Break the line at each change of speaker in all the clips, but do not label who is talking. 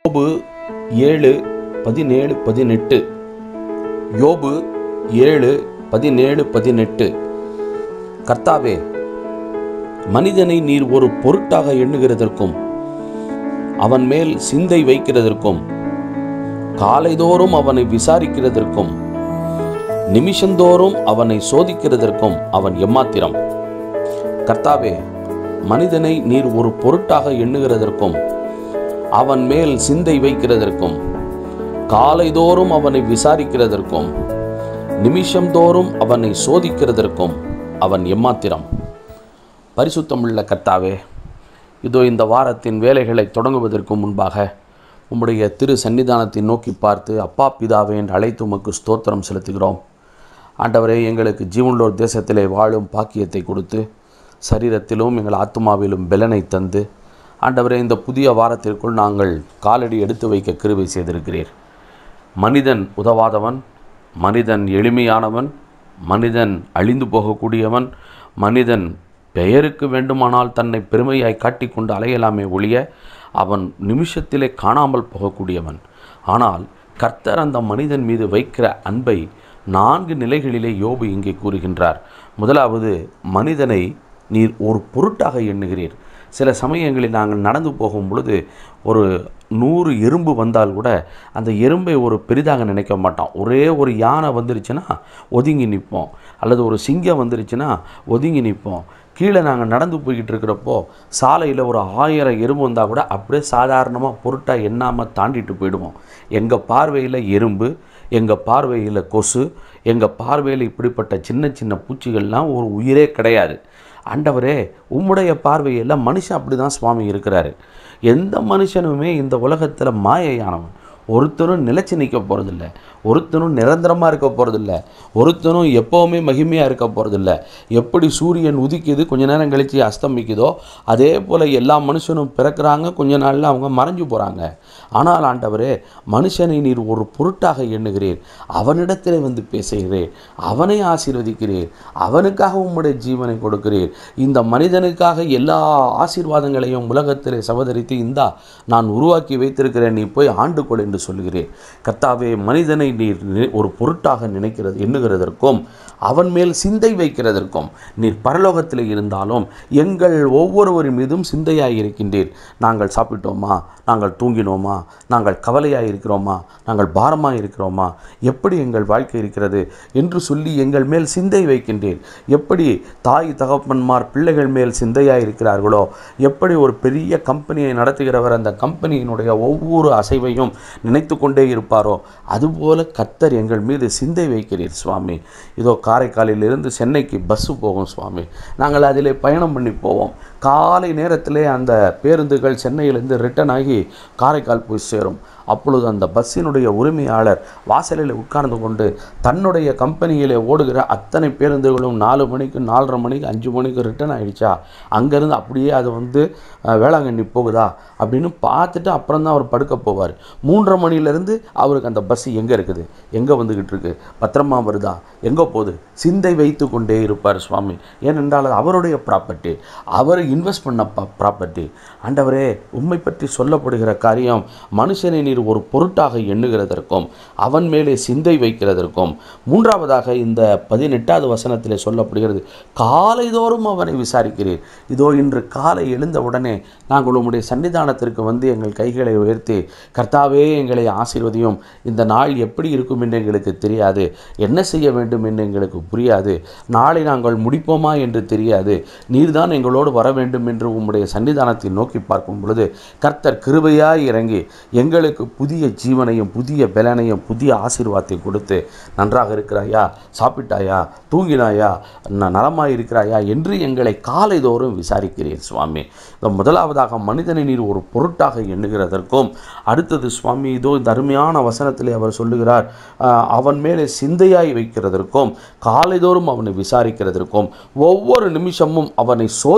யோபு ஏழு பதினேழு பதினெட்டு யோபு ஏழு பதினேழு பதினெட்டு கர்த்தாவே மனிதனை நீர் ஒரு பொருட்டாக எண்ணுகிறதற்கும் அவன் மேல் சிந்தை வைக்கிறதற்கும் காலைதோறும் அவனை விசாரிக்கிறதற்கும் நிமிஷந்தோறும் அவனை சோதிக்கிறதற்கும் அவன் எம்மாத்திரம் கர்த்தாவே மனிதனை நீர் ஒரு பொருட்டாக எண்ணுகிறதற்கும் அவன் மேல் சிந்தை வைக்கிறதற்கும் காலைதோறும் அவனை விசாரிக்கிறதற்கும் நிமிஷந்தோறும் அவனை சோதிக்கிறதற்கும் அவன் எம்மாத்திரம் பரிசுத்தமுள்ள கர்த்தாவே இதோ இந்த வாரத்தின் வேலைகளை தொடங்குவதற்கு முன்பாக உம்முடைய திரு சன்னிதானத்தை நோக்கி பார்த்து அப்பா பிதாவே என்று அழைத்து உமக்கு ஸ்தோத்திரம் செலுத்துகிறோம் ஆண்டவரே எங்களுக்கு ஜீவனுள்ளோர் தேசத்திலே வாழும் பாக்கியத்தை கொடுத்து சரீரத்திலும் எங்கள் ஆத்மாவிலும் பெலனை தந்து ஆண்டவரே இந்த புதிய வாரத்திற்குள் நாங்கள் காலடி எடுத்து வைக்க கிருபை செய்திருக்கிறீர் மனிதன் உதவாதவன் மனிதன் எளிமையானவன் மனிதன் அழிந்து போகக்கூடியவன் மனிதன் பெயருக்கு வேண்டுமானால் தன்னை பெருமையாய் காட்டிக்கொண்டு அலையலாமே ஒழிய அவன் நிமிஷத்திலே காணாமல் போகக்கூடியவன் ஆனால் கர்த்தர் அந்த மனிதன் மீது வைக்கிற அன்பை நான்கு நிலைகளிலே யோபு இங்கே கூறுகின்றார் முதலாவது மனிதனை நீர் ஒரு பொருட்டாக எண்ணுகிறீர் சில சமயங்களில் நாங்கள் நடந்து போகும் பொழுது ஒரு நூறு எறும்பு வந்தால் கூட அந்த எறும்பை ஒரு பெரிதாக நினைக்க மாட்டோம் ஒரே ஒரு யானை வந்துருச்சுன்னா ஒதுங்கி நிற்போம் அல்லது ஒரு சிங்கம் வந்துருச்சுன்னா ஒதுங்கி நிற்போம் கீழே நாங்கள் நடந்து போய்கிட்டு இருக்கிறப்போ சாலையில் ஒரு ஆயிரம் எறும்பு வந்தால் கூட அப்படியே சாதாரணமாக பொருட்டாக எண்ணாமல் தாண்டிட்டு போயிடுவோம் எங்கள் பார்வையில் எறும்பு எங்கள் பார்வையில் கொசு எங்கள் பார்வையில் இப்படிப்பட்ட சின்ன சின்ன பூச்சிகள்லாம் ஒரு உயிரே கிடையாது ஆண்டவரே உம்முடைய பார்வையில் மனுஷன் அப்படி தான் சுவாமி இருக்கிறாரு எந்த மனுஷனுமே இந்த உலகத்தில் மாயையானவன் ஒருத்தரும் நிலைச்சு நிற்க போகிறதில்ல ஒருத்தனும் நிரந்தரமாக இருக்க போகிறதில்ல ஒருத்தனும் எப்போவுமே மகிமையாக இருக்க போகிறதில்ல எப்படி சூரியன் உதிக்குது கொஞ்ச நேரம் கழித்து அஸ்தமிக்குதோ அதே போல் எல்லா மனுஷனும் பிறக்கிறாங்க கொஞ்ச நாளில் அவங்க மறைஞ்சு போகிறாங்க ஆனால் ஆண்டவரே மனுஷனை நீர் ஒரு பொருட்டாக எண்ணுகிறீர் அவனிடத்தில் வந்து பேசுகிறீர் அவனை ஆசீர்வதிக்கிறீர் அவனுக்காக உம்முடைய ஜீவனை கொடுக்கிறீர் இந்த மனிதனுக்காக எல்லா ஆசீர்வாதங்களையும் உலகத்திலே சவதரித்து இந்தா நான் உருவாக்கி வைத்திருக்கிறேன் நீ போய் ஆண்டு கொள் என்று சொல்கிறேன் கர்த்தாவே மனிதனை நீர் நி- ஒரு பொருட்டாக நினைக்கிறது எண்ணுகிறதற்கும் அவன் மேல் சிந்தை வைக்கிறதற்கும் நீர் பரலோகத்தில் இருந்தாலும் எங்கள் ஒவ்வொருவரின் மீதும் சிந்தையாய் இருக்கின்றீர் நாங்கள் சாப்பிட்டோமா நாங்கள் தூங்கினோமா நாங்கள் கவலையாக இருக்கிறோமா நாங்கள் பாரமாக இருக்கிறோமா எப்படி எங்கள் வாழ்க்கை இருக்கிறது என்று சொல்லி எங்கள் மேல் சிந்தை வைக்கின்றீர் எப்படி தாய் தகப்பன்மார் பிள்ளைகள் மேல் சிந்தையாக இருக்கிறார்களோ எப்படி ஒரு பெரிய கம்பெனியை நடத்துகிறவர் அந்த கம்பெனியினுடைய ஒவ்வொரு அசைவையும் நினைத்து கொண்டே இருப்பாரோ அதுபோல கர்த்தர் எங்கள் மீது சிந்தை வைக்கிறீர் சுவாமி இதோ காரைக்காலிலிருந்து சென்னைக்கு பஸ்ஸு போகும் சுவாமி நாங்கள் அதிலே பயணம் பண்ணி போவோம் காலை நேரத்திலே அந்த பேருந்துகள் சென்னையிலிருந்து ரிட்டர்ன் ஆகி காரைக்கால் போய் சேரும் அப்பொழுது அந்த பஸ்ஸினுடைய உரிமையாளர் வாசலில் உட்கார்ந்து கொண்டு தன்னுடைய கம்பெனியிலே ஓடுகிற அத்தனை பேருந்துகளும் நாலு மணிக்கு நாலரை மணிக்கு அஞ்சு மணிக்கு ரிட்டர்ன் ஆகிடுச்சா அங்கேருந்து அப்படியே அது வந்து அஹ், வேளாங்கண்ணி போகுதா அப்படின்னு பார்த்துட்டு அப்புறம் தான் அவர் படுக்க போவார் மூன்றரை மணிலேருந்து அவருக்கு அந்த பஸ் எங்கே இருக்குது எங்கே வந்துக்கிட்டு இருக்கு பத்திரமா வருதா எங்கே போகுது சிந்தை வைத்து கொண்டே இருப்பார் சுவாமி ஏனென்றால் அது அவருடைய ப்ராப்பர்ட்டி அவர் இன்வெஸ்ட் பண்ண ப்ராப்பர்ட்டி ஆண்டவரே உண்மை பற்றி சொல்லப்படுகிற காரியம் மனுஷனை நீர் ஒரு பொருட்டாக எண்ணுகிறதற்கும் அவன் மேலே சிந்தை வைக்கிறதற்கும் மூன்றாவதாக இந்த பதினெட்டாவது வசனத்திலே சொல்லப்படுகிறது காலைதோறும் அவனை விசாரிக்கிறீர் இதோ இன்று காலை எழுந்த உடனே நாங்கள் உம்முடைய சன்னிதானத்திற்கு வந்து எங்கள் கைகளை உயர்த்தி கர்த்தாவே எங்களை ஆசீர்வதியும் இந்த நாள் எப்படி இருக்கும் என்று எங்களுக்கு தெரியாது என்ன செய்ய வேண்டும் என்று எங்களுக்கு புரியாது நாளை நாங்கள் முடிப்போமா என்று தெரியாது நீர்தான் எங்களோடு வர வேண்டும் என்று உம்முடைய சன்னிதானத்தை நோக்கி பார்க்கும் பொழுது கர்த்தர் கிருபையாய் இறங்கி எங்களுக்கு புதிய ஜீவனையும் புதிய பலனையும் புதிய ஆசீர்வாதத்தை கொடுத்து நன்றாக இருக்கிறாயா சாப்பிட்டாயா தூங்கினாயா ந- நலமாய் இருக்கிறாயா என்று எங்களை காலைதோறும் விசாரிக்கிறீர் சுவாமி இந்த முதலாவதாக மனிதனை நீர் ஒரு பொருட்டாக எண்ணுகிறதற்கும் அடுத்தது சுவாமி இதோ இந்த அருமையான வசனத்திலே அவர் சொல்லுகிறார் ஆஹ், அவன் மேலே சிந்தையாய் வைக்கிறதற்கும் காலைதோறும் அவனை விசாரிக்கிறதற்கும் ஒவ்வொரு நிமிஷமும் அவனை சோதிக்கிறதற்கும்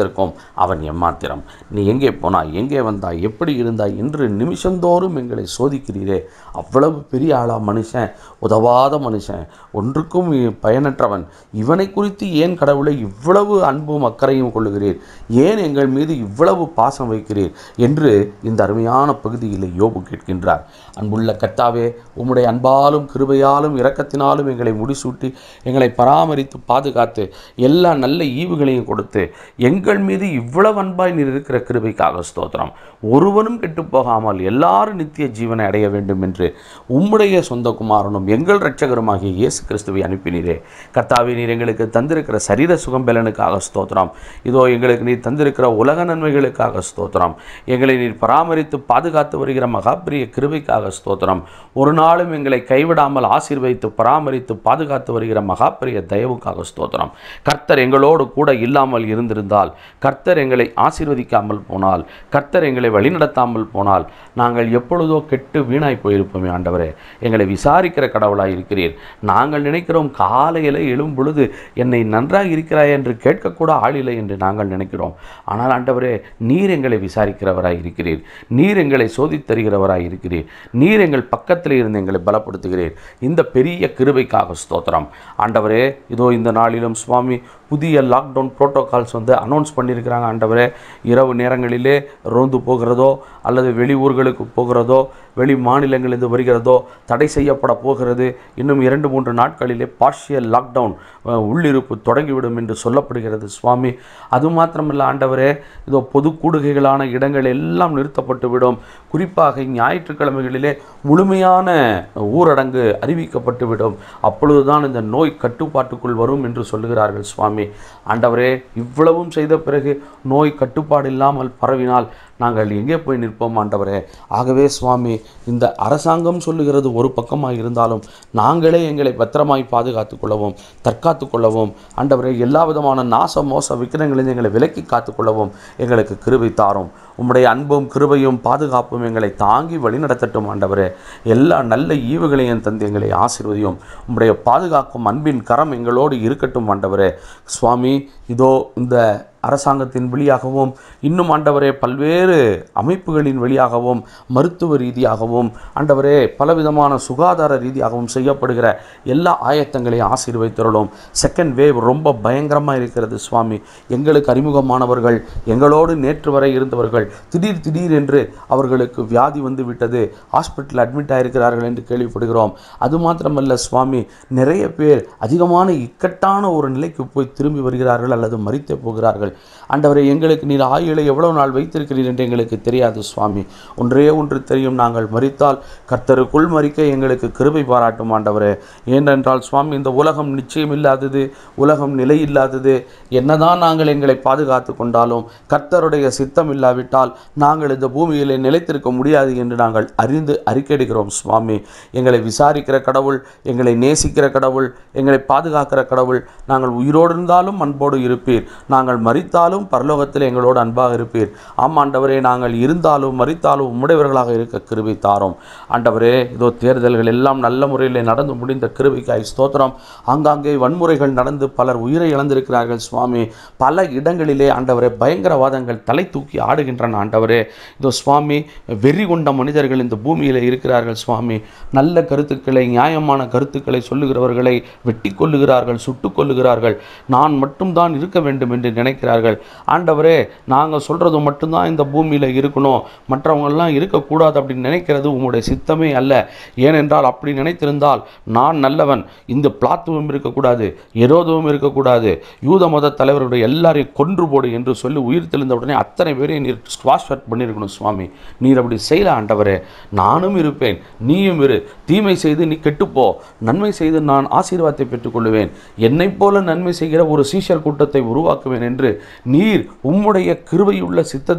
செய்வதற்கும் அவன் எம்மாத்திரம் நீ எங்கே போனாய் எங்கே வந்தாய் எப்படி இருந்தாய் என்று நிமிஷந்தோறும் எங்களை சோதிக்கிறீரே அவ்வளவு பெரிய ஆளா மனுஷன் உதவாத மனுஷன் ஒன்றுக்கும் பயனற்றவன் இவனை குறித்து ஏன் கடவுளை இவ்வளவு அன்பும் அக்கறையும் கொள்ளுகிறீர் ஏன் எங்கள் மீது இவ்வளவு பாசம் வைக்கிறீர் என்று இந்த அருமையான பகுதியில் யோபு கேட்கின்றார் அன்புள்ள கர்த்தாவே உம்முடைய அன்பாலும் கிருபையாலும் இரக்கத்தினாலும் எங்களை முடிசூட்டி எங்களை பராமரித்து பாதுகாத்து எல்லா நல்ல ஈவுகளையும் கொடுத்து எங்கள் மீது இவ்வளவு அன்பாய் நீர் இருக்கிற கிருபைக்காக ஸ்தோத்திரம் ஒருவனும் கெட்டு போகாமல் எல்லாரும் நித்திய ஜீவனை அடைய வேண்டும் என்று உம்முடைய சொந்த குமாரனும் எங்கள் இரட்சகருமாகிய இயேசு கிறிஸ்துவை அனுப்பினீரே கர்த்தாவே நீர் எங்களுக்கு தந்திருக்கிற சரீர சுகம் பலனுக்காக ஸ்தோத்திரம் இதோ எங்களுக்கு நீர் தந்திருக்கிற உலக நன்மைகளுக்காக ஸ்தோத்திரம் எங்களை நீர் பராமரித்து பாதுகாத்து வருகிற மகாபிரிய கிருபைக்காக ஸ்தோத்திரம் ஒரு நாளும் எங்களை கைவிடாமல் ஆசீர்வதித்து பராமரித்து பாதுகாத்து வருகிற மகாபிரிய தயவுக்காக ஸ்தோத்திரம் கர்த்தர் எங்களோடு கூட இல்லாமல் இருந்திருந்தால் கர்த்தர் எங்களை ஆசீர்வதிக்காமல் போனால் கர்த்தர் எங்களை வழிநடத்தாமல் போனால் நாங்கள் எப்பொழுதோ கெட்டு வீணாய் போயிருப்போமே ஆண்டவரே எங்களை விசாரிக்கிற கடவுளாய் இருக்கிறீர் நாங்கள் நினைக்கிறோம் காலையில் எழும் பொழுது என்னை நன்றாக இருக்கிறாய் என்று கேட்கக்கூட ஆளில்லை என்று நாங்கள் நினைக்கிறோம் ஆனால் ஆண்டவரே நீர் எங்களை விசாரிக்கிறவராய் இருக்கிறீர் நீர் எங்களை சோதித் தருகிறவராய் இருக்கிறீர் நீர் எங்கள் பக்கத்தில் இருந்து எங்களை பலப்படுத்துகிறீர் இந்த பெரிய கிருபைக்காக ஸ்தோத்திரம் ஆண்டவரே இதோ இந்த நாளிலும் சுவாமி புதிய லாக்டவுன் புரோட்டோகால்ஸ் வந்து அனௌன்ஸ் பண்ணியிருக்கிறாங்க ஆண்டவரே இரவு நேரங்களிலே ரோந்து போகிறதோ அல்லது வெளியூர்களுக்கு போகிறதோ வெளி மாநிலங்களிலிருந்து வருகிறதோ தடை செய்யப்பட போகிறது இன்னும் இரண்டு மூன்று நாட்களிலே பார்ஷியல் லாக்டவுன் அஹ், உள்ளிருப்பு தொடங்கிவிடும் என்று சொல்லப்படுகிறது சுவாமி அது மாத்திரமல்ல ஆண்டவரே இதோ பொது கூடுகைகளான இடங்கள் எல்லாம் நிறுத்தப்பட்டு விடும் குறிப்பாக ஞாயிற்றுக்கிழமைகளிலே முழுமையான ஊரடங்கு அறிவிக்கப்பட்டு விடும் அப்பொழுதுதான் இந்த நோய் கட்டுப்பாட்டுக்குள் வரும் என்று சொல்லுகிறார்கள் சுவாமி ஆண்டவரே இவ்வளவும் செய்த பிறகு நோய் கட்டுப்பாடு இல்லாமல் பரவினால் நாங்கள் எங்கே போய் நிற்போம் ஆண்டவரே ஆகவே சுவாமி இந்த அரசாங்கம் சொல்லுகிறது ஒரு பக்கமாக இருந்தாலும் நாங்களே எங்களை பத்திரமாய் பாதுகாத்துக் கொள்ளவும் தற்காத்துக் கொள்ளவும் ஆண்டவரே எல்லா விதமான நாச மோச விக்கிரங்களிலிருந்து எங்களை விலக்கி காத்துக்கொள்ளவும் எங்களுக்கு கிருபை தாரும் உம்முடைய அன்பும் கிருபையும் பாதுகாப்பும் எங்களை தாங்கி வழிநடத்தட்டும் ஆண்டவரே எல்லா நல்ல ஈவுகளையும் தந்து எங்களை ஆசீர்வதியும் உம்முடைய பாதுகாக்கும் அன்பின் கரம் எங்களோடு இருக்கட்டும் ஆண்டவரே சுவாமி இதோ இந்த அரசாங்கத்தின் வழியாகவும் இன்னும் ஆண்டவரே பல்வேறு அமைப்புகளின் வழியாகவும் மருத்துவ ரீதியாகவும் ஆண்டவரே பலவிதமான சுகாதார ரீதியாகவும் செய்யப்படுகிற எல்லா ஆயத்தங்களையும் ஆசீர்வைத்தருளும் செகண்ட் வேவ் ரொம்ப பயங்கரமாக இருக்கிறது சுவாமி எங்களுக்கு அறிமுகமானவர்கள் எங்களோடு நேற்று வரை இருந்தவர்கள் திடீர் திடீர் என்று அவர்களுக்கு வியாதி வந்து விட்டது ஹாஸ்பிட்டல் அட்மிட் ஆயிருக்கிறார்கள் என்று கேள்விப்படுகிறோம் அது மாத்திரமல்ல சுவாமி நிறைய பேர் அதிகமான இக்கட்டான ஒரு நிலைக்கு போய் திரும்பி வருகிறார்கள் அல்லது மறித்தே போகிறார்கள் ஆண்டவரை எங்களுக்கு நீர் ஆயுளை எவ்வளவு நாள் வைத்திருக்கிறீர் என்று எங்களுக்கு தெரியாது சுவாமி ஒன்றே ஒன்று தெரியும் நாங்கள் மறித்தால் கர்த்தருக்குள் மறிக்க எங்களுக்கு கிருபை பாராட்டும் ஆண்டவரே ஏனென்றால் சுவாமி இந்த உலகம் நிச்சயம் இல்லாதது உலகம் நிலை இல்லாதது என்னதான் நாங்கள் எங்களை பாதுகாத்து கொண்டாலும் கர்த்தருடைய சித்தம் இல்லாவிட்டால் நாங்கள் இந்த பூமியிலே நிலைத்திருக்க முடியாது என்று நாங்கள் அறிந்து அறிக்கையிடுகிறோம் சுவாமி எங்களை விசாரிக்கிற கடவுள் எங்களை நேசிக்கிற கடவுள் எங்களை பாதுகாக்கிற கடவுள் நாங்கள் உயிரோடு இருந்தாலும் அன்போடு இருப்பீர் நாங்கள் மறித்தாலும் பரலோகத்தில் எங்களோடு அன்பாக இருப்பீர் ஆம் ஆண்டவரே நாங்கள் இருந்தாலும் மறித்தாலும் உம்முடையவர்களாக இருக்க கிருபை தாரோம் ஆண்டவரே இதோ தேர்தல்கள் எல்லாம் நல்ல முறையில் நடந்து முடிந்த கிருபைக்காய் ஸ்தோத்திரம் ஆங்காங்கே வன்முறைகள் நடந்து பலர் உயிரை இழந்திருக்கிறார்கள் சுவாமி பல இடங்களிலே ஆண்டவரே பயங்கரவாதங்கள் தலை தூக்கி ஆடுகின்றன ஆண்டவரே இதோ சுவாமி வெறி கொண்ட மனிதர்கள் இந்த பூமியில் இருக்கிறார்கள் சுவாமி நல்ல கருத்துக்களை நியாயமான கருத்துக்களை சொல்லுகிறவர்களை வெட்டி கொள்ளுகிறார்கள் சுட்டுக் கொள்ளுகிறார்கள் நான் மட்டும்தான் இருக்க வேண்டும் என்று நினைக்கிறார்கள் ஆண்டவரே நாங்கள் சொல்கிறது மட்டும்தான் இந்த பூமியில் இருக்கணும் மற்றவங்கெல்லாம் இருக்கக்கூடாது அப்படின்னு நினைக்கிறது உங்களுடைய சித்தமே அல்ல ஏனென்றால் அப்படி நினைத்திருந்தால் நான் நல்லவன் இந்த பிளாத்துவம் இருக்கக்கூடாது எரோதுவும் இருக்கக்கூடாது யூத மத தலைவருடைய எல்லாரையும் கொன்று போடு என்று சொல்லி உயிர் தெளிந்த உடனே அத்தனை பேரையும் நீர் ஸ்குவாஷ் ஒர்க் பண்ணியிருக்கணும் சுவாமி நீர் அப்படி செய்யல ஆண்டவரே நானும் இருப்பேன் நீயும் இரு தீமை செய்து நீ கெட்டுப்போ நன்மை செய்து நான் ஆசீர்வாதத்தை பெற்றுக்கொள்வேன் என்னைப் போல நன்மை செய்கிற ஒரு சீஷர் கூட்டத்தை உருவாக்குவேன் என்று நீர் உம்முடைய கிருபையுள்ள சித்தத்தை நிறைவேற்ற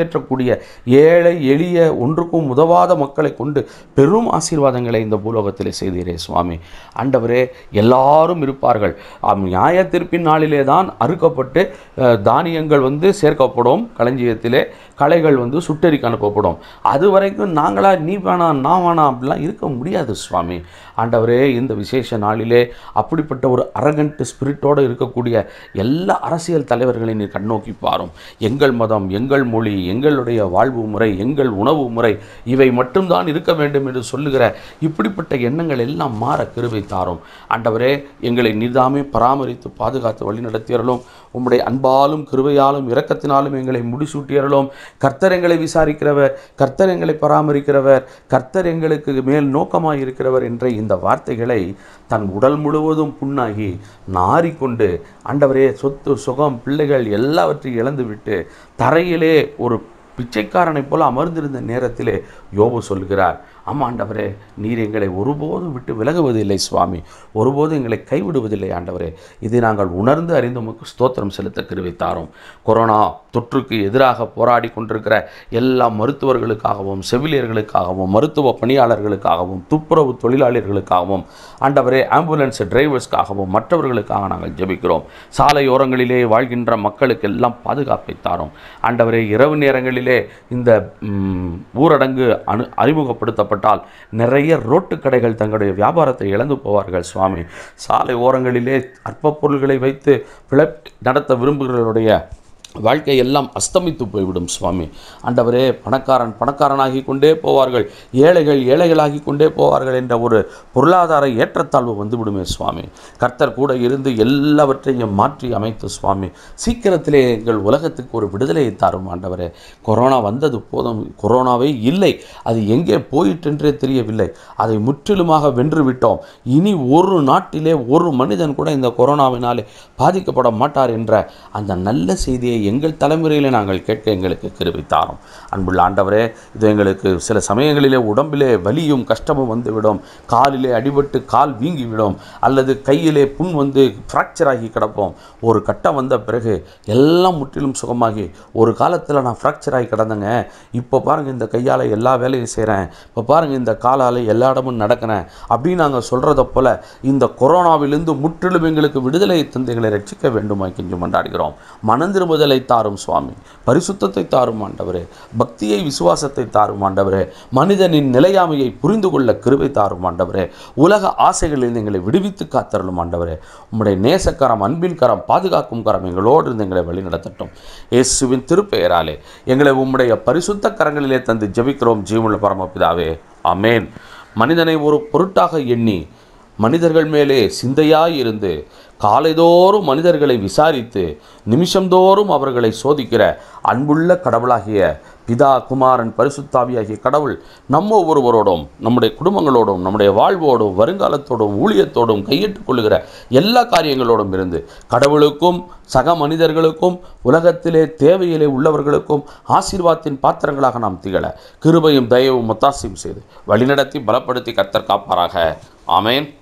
நிறைவேற்றக்கூடிய ஏழை எளிய ஒன்றுக்கும் உதவாத மக்களை கொண்டு பெரும் ஆசீர்வாதங்களை இந்த பூலோகத்தில் செய்தீரே சுவாமி ஆண்டவரே எல்லாரும் இருப்பார்கள் ஆம், நியாய தீர்ப்பின் நாளிலே தான் அறுக்கப்பட்டு அஹ், தானியங்கள் வந்து சேர்க்கப்படும் களஞ்சியத்திலே களைகள் வந்து சுட்டெரிக்க அனுப்பப்படும் அது வரைக்கும் நாங்களா நீ வேணாம் நான் வேணாம் அப்படிலாம் இருக்க முடியாது சுவாமி ஆண்டவரே இந்த விசேஷ நாளிலே அப்படிப்பட்ட ஒரு அரகண்ட் ஸ்பிரிட்டோடு இருக்கக்கூடிய எல்லா அரசியல் தலைவர்களையும் நீர் கண்ணோக்கி பாரும் எங்கள் மதம் எங்கள் மொழி எங்களுடைய வாழ்வு முறை எங்கள் உணவு முறை இவை மட்டும்தான் இருக்க வேண்டும் என்று சொல்லுகிற இப்படிப்பட்ட எண்ணங்கள் எல்லாம் மாற கிருபை தாரும் ஆண்டவரே எங்களை நீர்தாமே பராமரித்து பாதுகாத்து வழிநடத்தியறலும் உம்முடைய அன்பாலும் கிருபையாலும் இரக்கத்தினாலும் எங்களை முடிசூட்டியறலும் கர்த்தர் எங்களை விசாரிக்கிறவர் கர்த்தர் எங்களை பராமரிக்கிறவர் கர்த்தர் எங்களுக்கு மேல் நோக்கமாய் இருக்கிறவர் என்ற இந்த வார்த்தைகளை தன் உடல் முழுவதும் புண்ணாகி நாறிக்கொண்டு ஆண்டவரே சொத்து சுகம் பிள்ளைகள் எல்லாவற்றையும் இழந்துவிட்டு தரையிலே ஒரு பிச்சைக்காரனைப் போல அமர்ந்திருந்த நேரத்திலே யோபு சொல்கிறார் ஆமா ஆண்டவரே நீர் எங்களை ஒருபோதும் விட்டு விலகுவதில்லை சுவாமி ஒருபோதும் எங்களை கைவிடுவதில்லை ஆண்டவரே இதை நாங்கள் உணர்ந்து அறிந்து உமக்கு ஸ்தோத்திரம் செலுத்த கிருவித்தாரோம் கொரோனா தொற்றுக்கு எதிராக போராடி கொண்டிருக்கிற எல்லா மருத்துவர்களுக்காகவும் செவிலியர்களுக்காகவும் மருத்துவ பணியாளர்களுக்காகவும் துப்புரவு தொழிலாளர்களுக்காகவும் ஆண்டவரே ஆம்புலன்ஸ் டிரைவர்ஸ்க்காகவும் மற்றவர்களுக்காக நாங்கள் ஜெபிக்கிறோம் சாலையோரங்களிலே வாழ்கின்ற மக்களுக்கு எல்லாம் பாதுகாப்பை தாரோம் ஆண்டவரே இரவு நேரங்களிலே இந்த ம், ஊரடங்கு அனு அறிமுகப்படுத்தப்பட்டால் நிறைய ரோட்டு கடைகள் தங்களுடைய வியாபாரத்தை இழந்து போவார்கள் சுவாமி சாலை ஓரங்களிலே அற்ப பொருள்களை வைத்து பிழைப்பு நடத்த விரும்புகிறவருடைய வாழ்க்கை எல்லாம் அஸ்தமித்து போய்விடும் சுவாமி ஆண்டவரே பணக்காரன் பணக்காரனாகி கொண்டே போவார்கள் ஏழைகள் ஏழைகளாகி கொண்டே போவார்கள் என்ற ஒரு பொருளாதார ஏற்றத்தாழ்வு வந்துவிடுமே சுவாமி கர்த்தர் கூட இருந்து எல்லாவற்றையும் மாற்றி அமைத்து சுவாமி சீக்கிரத்திலே எங்கள் உலகத்துக்கு ஒரு விடுதலையை தாரும் ஆண்டவரே கொரோனா வந்தது போதும் கொரோனாவே இல்லை அது எங்கே போயிட்டென்றே தெரியவில்லை அதை முற்றிலுமாக வென்று விட்டோம் இனி ஒரு நாட்டிலே ஒரு மனிதன் கூட இந்த கொரோனாவினாலே பாதிக்கப்பட மாட்டார் என்ற அந்த நல்ல செய்தியை எங்கள் தலைமுறையிலே நாங்கள் கேட்க எங்களுக்கு கிருபித்தாரோம் அன்புள்ள ஆண்டவரே இது எங்களுக்கு சில சமயங்களிலே உடம்பிலே வலியும் கஷ்டமும் வந்துவிடும் காலிலே அடிபட்டு கால் வீங்கிவிடும் அல்லது கையிலே புண் வந்து ஃப்ராக்சர் ஆகி கிடப்போம் ஒரு கட்டம் வந்த பிறகு எல்லாம் முற்றிலும் சுகமாகி ஒரு காலத்தில் நான் ஃப்ராக்சர் ஆகி கிடந்தேங்க இப்போ பாருங்கள் இந்த கையால் எல்லா வேலையும் செய்கிறேன் இப்போ பாருங்கள் இந்த காலால் எல்லா இடமும் நடக்கிறேன் அப்படின்னு நாங்கள் சொல்கிறத போல இந்த கொரோனாவிலிருந்து முற்றிலும் எங்களுக்கு விடுதலை தந்து எங்களை ரட்சிக்க வேண்டுமாய் கெஞ்சி மன்றாடுகிறோம் மனந்திரும்புதலை தாரும் சுவாமி பரிசுத்தத்தை தாரும் ஆண்டவரே பக்தியை விசுவாசத்தை தாரும் ஆண்டவரே மனிதனின் நிலையாமையை புரிந்து கொள்ள கிருபை தாரும் ஆண்டவரே உலக ஆசைகளில் எங்களை விடுவித்து காத்தருளும் ஆண்டவரே உம்முடைய நேசக்கரம் அன்பின் கரம் பாதுகாக்கும் கரம் எங்களோடு இருந்து எங்களை வழிநடத்தட்டும் இயேசுவின் திருப்பெயராலே எங்களை உம்முடைய பரிசுத்த கரங்களிலே தந்து ஜெபிக்கிறோம் ஜீவனுள்ள பரமபிதாவே ஆமென் மனிதனை ஒரு பொருட்டாக எண்ணி மனிதர்கள் மேலே சிந்தையாயிருந்து காலைதோறும் மனிதர்களை விசாரித்து நிமிஷந்தோறும் அவர்களை சோதிக்கிற அன்புள்ள கடவுளாகிய பிதா குமாரன் பரிசுத்தாவியாகிய கடவுள் நம்ம ஒவ்வொருவரோடும் நம்முடைய குடும்பங்களோடும் நம்முடைய வாழ்வோடும் வருங்காலத்தோடும் ஊழியத்தோடும் கையிட்டுக் கொள்ளுகிற எல்லா காரியங்களோடும் இருந்து கடவுளுக்கும் சக மனிதர்களுக்கும் உலகத்திலே தேவையிலே உள்ளவர்களுக்கும் ஆசீர்வாதத்தின் பாத்திரங்களாக நாம் திகழ கிருபையும் தயவும் ஒத்தாசையும் செய்து வழிநடத்தி பலப்படுத்தி கர்த்தர் காப்பாராக ஆமென்